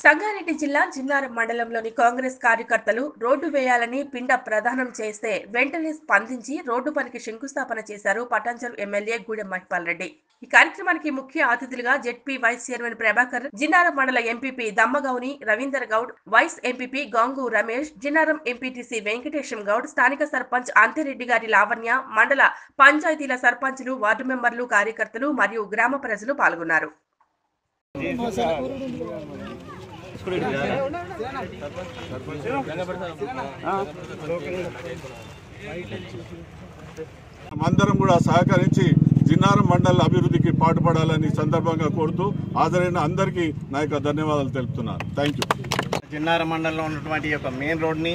సంగారెడ్డి జిల్లా జిన్నారం మండలంలోని కాంగ్రెస్ కార్యకర్తలు రోడ్డు వేయాలని పిండ ప్రదానం చేస్తే వెంటనే స్పందించి రోడ్డు పనికి శంకుస్థాపన చేశారు పటాంచల్ ఎమ్మెల్యే గూడెం మహిపాల్ రెడ్డి ఈ కార్యక్రమానికి ముఖ్య అతిథులుగా ZP vice chairman Prabhakar Jinnaram మండల MPP Dammagouni Ravinder Goud vice MPP Gangu Ramesh Jinnaram MPTC Venkatesham Goud స్థానిక సర్పంచ్ అంతిరెడ్డి గారి లావణ్య మండల పంచాయతీల సర్పంచులు వార్డు మెంబర్లు కార్యకర్తలు మరియు గ్రామ ప్రజలు పాల్గొన్నారు అందరం కూడా సహకరించి జిన్నారం మండల అభివృద్ధికి పాటుపడాలని సందర్భంగా కోరుతూ హాజరైన అందరికీ నా యొక్క ధన్యవాదాలు తెలుపుతున్నాను థ్యాంక్ యూ జిన్నార మండలంలో ఉన్నటువంటి ఈ యొక్క మెయిన్ రోడ్ని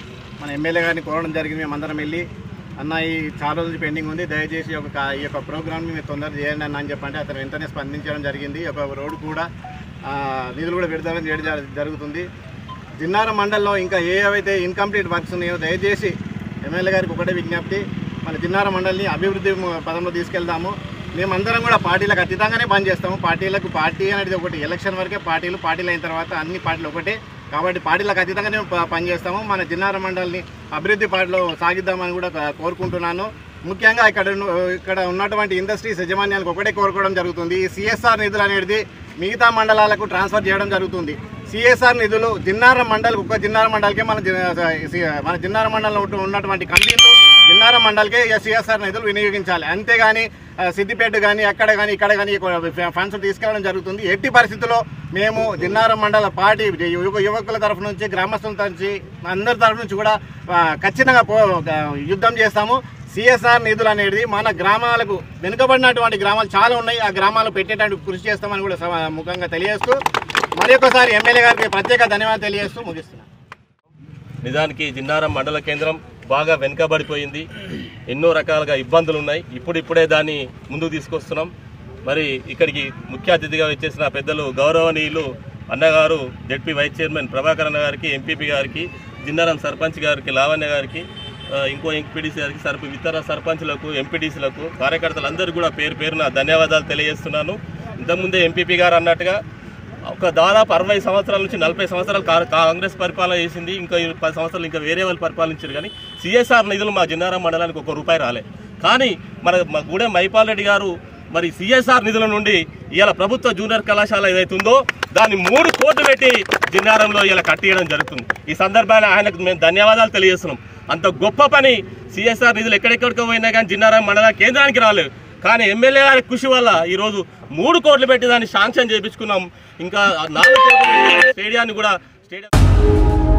మన ఎమ్మెల్యే గారిని కోరడం జరిగింది మేము అందరం వెళ్ళి అన్న ఈ చాలా రోజులు పెండింగ్ ఉంది దయచేసి ఒక కా- ఈ యొక్క ప్రోగ్రామ్ని మీరు తొందరగా చేయండి అన్న అని చెప్పంటే అతను వెంటనే స్పందించడం జరిగింది ఈ యొక్క రోడ్డు కూడా ఆ, నిధులు కూడా విడుదల చేయడం జరు- జరుగుతుంది జిన్నార మండలంలో ఇంకా ఏ ఏవైతే ఇన్కంప్లీట్ వర్క్స్ ఉన్నాయో దయచేసి ఎమ్మెల్యే గారికి ఒకటే విజ్ఞప్తి మన జిన్నార మండలిని అభివృద్ధి మ- పదంలో తీసుకెళ్దాము మేమందరం కూడా పార్టీలకు అతీతంగానే పనిచేస్తాము పార్టీలకు పార్టీ అనేది ఒకటి ఎలక్షన్ వరకే పార్టీలు పార్టీలు అయిన తర్వాత అన్ని పార్టీలు ఒకటే కాబట్టి పార్టీలకు అతీతంగానే ప- పనిచేస్తాము మన జిన్నార మండలిని అభివృద్ధి పాటలో సాగిద్దామని కూడా క- కోరుకుంటున్నాను ముఖ్యంగా ఇక్కడ ఉన్న- ఇక్కడ ఉన్నటువంటి ఇండస్ట్రీస్ యజమాన్యాలకు ఒకటే కోరుకోవడం జరుగుతుంది ఈ సిఎస్ఆర్ నిధులు అనేది మిగతా మండలాలకు ట్రాన్స్ఫర్ చేయడం జరుగుతుంది సిఎస్ఆర్ నిధులు జిన్నార మండలికి ఒక జిన్నార మండలికే మన జి- సి- మన జిన్నార మండలంలో ఉంటు- ఉన్నటువంటి కంపెనీలు జిన్నార మండలికే సిఎస్ఆర్ నిధులు వినియోగించాలి అంతేగాని ఆ, సిద్దిపేట కానీ అక్కడ కానీ ఇక్కడ కానీ ఫండ్స్ తీసుకెళ్ళడం జరుగుతుంది ఎట్టి పరిస్థితుల్లో మేము జిన్నారం మండల పార్టీ యువ- యువకుల తరఫు నుంచి గ్రామస్తుల నుంచి అందరి తరఫు నుంచి కూడా ఆ, ఖచ్చితంగా పో ఆ, యుద్ధం చేస్తాము సిఎస్ఆర్ నిధులు అనేది మన గ్రామాలకు వెనుకబడినటువంటి గ్రామాలు చాలా ఉన్నాయి ఆ గ్రామాలు పెట్టేటట్టు కృషి చేస్తామని కూడా సమ- ముఖంగా తెలియజేస్తూ మరి ఒకసారి ఎమ్మెల్యే గారికి ప్రత్యేక ధన్యవాదాలు తెలియజేస్తూ ముగిస్తున్నాను నిజానికి జిన్నారం మండల కేంద్రం బాగా వెనుకబడిపోయింది ఎన్నో రకాలుగా ఇబ్బందులు ఉన్నాయి ఇప్పుడిప్పుడే దాన్ని ముందుకు తీసుకొస్తున్నాం మరి ఇక్కడికి ముఖ్య అతిథిగా వచ్చేసిన పెద్దలు గౌరవనీయులు అన్నగారు జెడ్పీ వైస్ చైర్మన్ ప్రభాకర్ అన్న గారికి ఎంపీపీ గారికి జిన్నారం సర్పంచ్ గారికి లావణ్య గారికి ఆ, ఇంకో ఎంపీడీసీ గారికి సర్ప ఇతర సర్పంచ్లకు ఎంపీడీసీలకు కార్యకర్తలందరూ కూడా పేరు పేరున ధన్యవాదాలు తెలియజేస్తున్నాను ఇంతకుముందే ఎంపీపీ గారు అన్నట్టుగా ఒక దాదాపు అరవై సంవత్సరాల నుంచి నలభై సంవత్సరాలు కా- కాంగ్రెస్ పరిపాలన చేసింది ఇంకా ఈ పది సంవత్సరాలు ఇంకా వేరే వాళ్ళు పరిపాలించారు కానీ సిఎస్ఆర్ నిధులు మా జిన్నారం మండలానికి ఒక రూపాయి రాలే కానీ మన మా గూడెం మైపాల్ రెడ్డి గారు మరి సిఎస్ఆర్ నిధుల నుండి ఇవాళ ప్రభుత్వ జూనియర్ కళాశాల ఏదైతే ఉందో దాన్ని మూడు కోట్లు పెట్టి జిన్నారంలో ఇలా కట్టియడం జరుగుతుంది ఈ సందర్భాన్ని ఆయనకు మేము ధన్యవాదాలు తెలియజేస్తున్నాం అంత గొప్ప పని సిఎస్ఆర్ నిధులు ఎక్కడెక్కడికో పోయినా కానీ జిన్నారం మండల కేంద్రానికి రాలేదు కానీ ఎమ్మెల్యే గారి కృషి వల్ల ఈరోజు మూడు కోట్లు పెట్టి దాన్ని శాంక్షన్ చేయించుకున్నాం ఇంకా నాలుగు కోట్లు పెట్టి స్టేడియాన్ని కూడా స్టేడియం